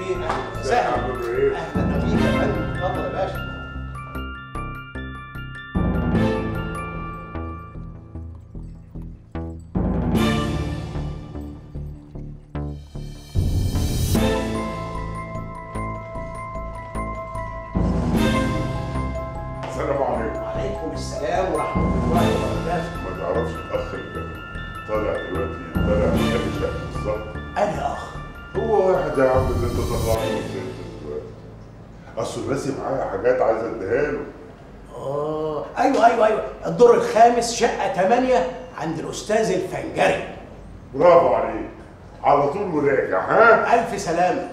بيه اهلا وسهلا اهلا بيك يا فندم اتفضل يا باشا السلام عليكم وعليكم السلام ورحمه الله وبركاته ما تعرفش الاخ اللي طالع دلوقتي طالع من كام شهر بالظبط انا اخ هو واحد يا عم اللي انت طلعته من سيرته دلوقتي اصل راسي معايا حاجات عايز اديها له اه ايوه ايوه ايوه الدور الخامس شقه 8 عند الاستاذ الفنجري برافو عليك على طول وراجع ها الف سلامه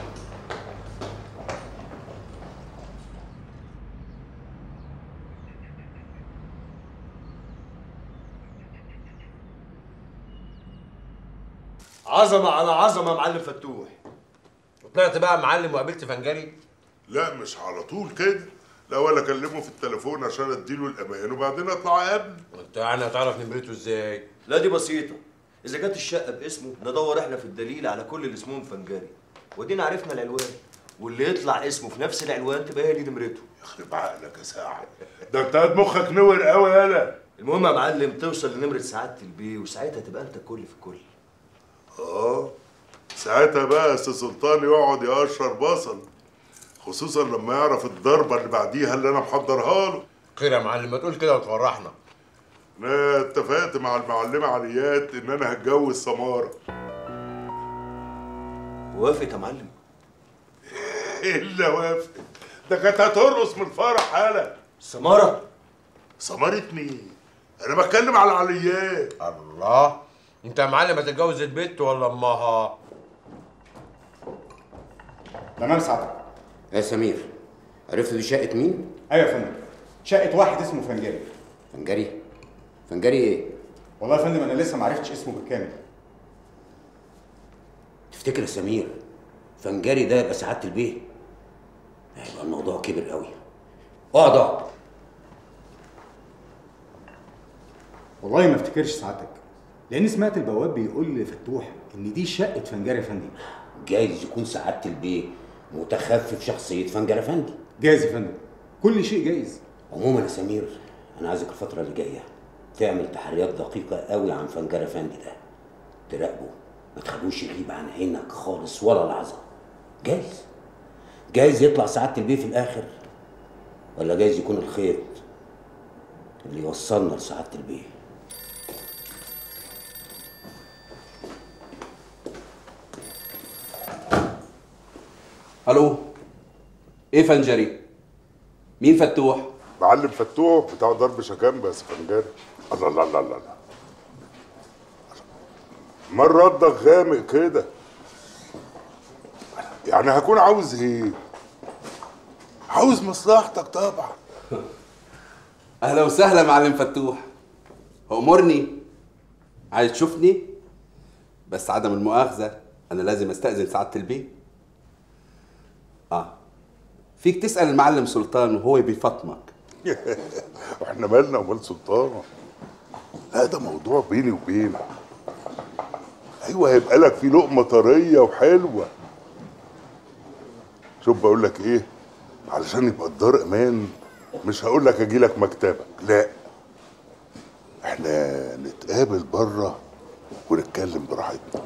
عظمه على عظمه معلم فتوح طلعت بقى معلم وقابلت فنجري لا مش على طول كده الاول اكلمه في التليفون عشان اديله الامان وبعدين اطلع اقابله وانت يعني هتعرف نمرته ازاي لا دي بسيطة إذا كانت الشقة باسمه ندور إحنا في الدليل على كل اللي اسمهم فنجاري ودينا عرفنا العنوان واللي يطلع اسمه في نفس العنوان تبقى هي دي نمرته يخرب عقلك يا ساعد ده انت قد مخك نور قوي يالا المهم يا معلم توصل لنمرة سعادة البيه وساعتها تبقى أنت الكل في الكل اه ساعتها بقى سي سلطان يقعد يقشر بصل خصوصا لما يعرف الضربه اللي بعديها اللي انا محضرها له خير يا معلم ما تقول كده وتفرحنا انا اتفقت مع المعلمه عليات ان انا هتجوز سماره وافقت يا معلم الا وافق ده كانت هترقص من الفرح هلا سمارة سمارة مين؟ انا بتكلم على عليات الله انت يا معلم هتتجوز البت ولا امها تمام سعادتك يا سمير عرفت دي شقة مين؟ ايوه يا فندم شقه واحد اسمه فنجري فنجري فنجري ايه؟ والله يا فندم انا لسه ما عرفتش اسمه بالكامل تفتكر يا سمير فنجري ده يبقى سعادة البيه؟ هيبقى الموضوع كبر قوي اقعد اقعد والله ما افتكرش سعادتك لان سمعت البواب بيقول لفتوح ان دي شقه فنجري يا فندم جايز يكون سعادة البيه متخفف شخصية فنجر افندي جايز يا فندم كل شيء جايز عموما يا سمير انا عايزك الفترة اللي جاية تعمل تحريات دقيقة قوي عن فنجر افندي ده تراقبه ما تخلوش يغيب عن عينك خالص ولا لحظة جايز جايز يطلع سعادة البيه في الآخر ولا جايز يكون الخيط اللي يوصلنا لسعادة البيه الو ايه فنجري مين فتوح معلم فتوح بتاع ضرب شكام بس فنجان الله الله الله الله الله. مرة ردك غامق كده يعني هكون عاوز ايه؟ عاوز مصلحتك طبعا اهلا وسهلا معلم فتوح امرني عايز تشوفني بس عدم المؤاخذه انا لازم استاذن سعاده البيه اه فيك تسال المعلم سلطان وهو بيفطمك واحنا مالنا ومال سلطان لا ده موضوع بيني وبينك ايوه هيبقى لك فيه لقمه طريه وحلوه شوف بقول لك ايه علشان يبقى الدار امان مش هقول لك اجي لك مكتبك لا احنا نتقابل بره ونتكلم براحتنا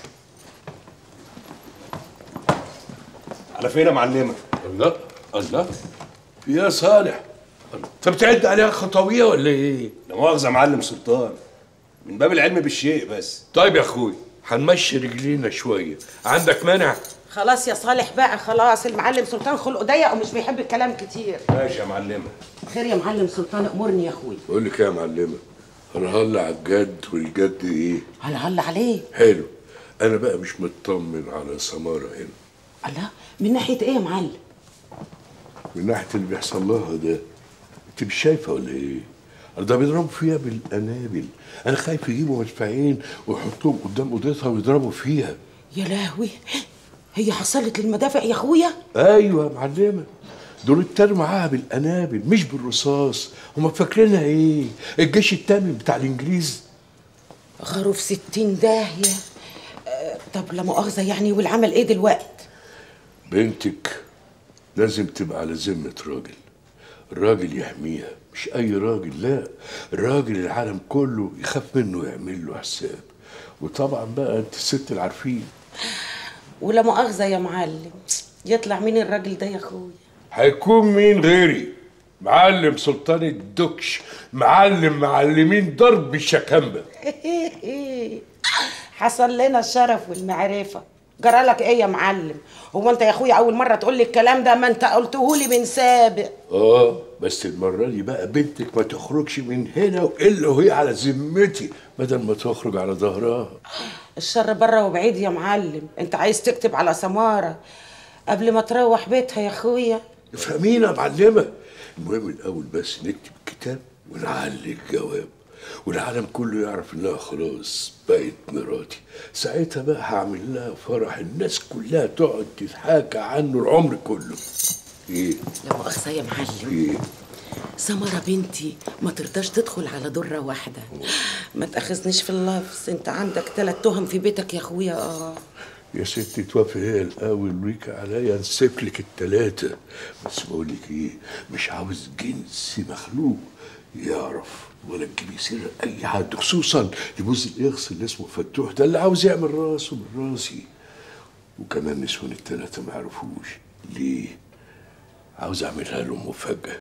على فين يا معلمة؟ الله الله يا صالح انت بتعد عليها خطويه ولا ايه؟ لا مؤاخذة يا معلم سلطان من باب العلم بالشيء بس طيب يا اخوي هنمشي رجلينا شويه عندك مانع؟ خلاص يا صالح بقى خلاص المعلم سلطان خلقه ضيق ومش بيحب الكلام كتير ماشي يا معلمة خير يا معلم سلطان امرني يا اخوي بقول لك إيه يا معلمه هنهلا على الجد والجد ايه؟ هلا هلا عليه حلو انا بقى مش مطمن على سماره هنا الله من ناحيه ايه يا معلم من ناحيه اللي بيحصل لها ده انت مش شايفه ولا ايه؟ ده بيضربوا فيها بالقنابل انا خايف يجيبوا مدفعين ويحطوهم قدام اوضتها ويضربوا فيها يا لهوي هي حصلت للمدافع يا اخويا ايوه يا معلمه دول اترموا معاها بالقنابل مش بالرصاص هما فاكرينها ايه الجيش التامن بتاع الانجليز غاروا في ستين داهيه آه، طب لا مؤاخذه يعني والعمل ايه دلوقت بنتك لازم تبقى على ذمة راجل الراجل يحميها مش أي راجل لا الراجل العالم كله يخاف منه ويعمل له حساب وطبعا بقى انت الست العارفين ولا مؤاخذه يا معلم يطلع مين الراجل ده يا اخويا هيكون مين غيري معلم سلطان الدكش معلم معلمين ضرب الشكامبة حصل لنا الشرف والمعرفه جرالك ايه يا معلم هو انت يا اخويا اول مره تقول لي الكلام ده ما انت قلته لي من سابق اه بس المرة دي بقى بنتك ما تخرجش من هنا والا وهي على ذمتي بدل ما تخرج على ظهرها الشر بره وبعيد يا معلم انت عايز تكتب على سماره قبل ما تروح بيتها يا اخويا افهمينا يا معلمة المهم الأول بس نكتب كتاب ونعلي الجواب والعالم كله يعرف انها خلاص بقت مراتي ساعتها بقى هعمل لها فرح الناس كلها تقعد تتحاكى عنه العمر كله ايه لا مؤاخذه يا معلم ايه سمرة بنتي ما ترضاش تدخل على درة واحدة ما تأخذنيش في اللفظ انت عندك ثلاث تهم في بيتك يا اخويا اه يا ستي توافق هي الاول ويك عليا نسيب لك التلاتة بس بقول لك ايه مش عاوز جنس مخلوق يعرف ولا تجيبي سر اي حد خصوصا يبوظ الاخس اللي اسمه فتوح ده اللي عاوز يعمل راسه من راسي وكمان نسوان التلاتة ما يعرفوش ليه عاوز اعملها له مفاجأة